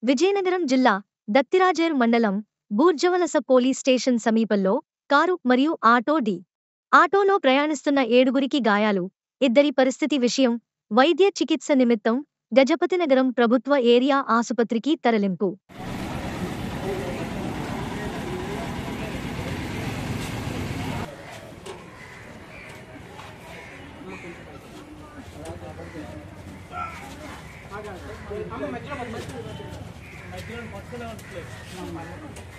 విజయనగరం జిల్లా దత్తిరాజేర్ మండలం Burjavalasa police station సమీపంలో కారు మరియు ఆటో డి ఆటోలో ప్రయాణిస్తున్న ఏడుగురికి గాయాలు ఇద్దరి పరిస్థితి విషయం వైద్య చికిత్స నిమిత్తం గజపతినగరం ప్రభుత్వ ఏరియా ఆసుపత్రికి తరలింపు మధ్యలో పట్టుకునే ఉంటుంది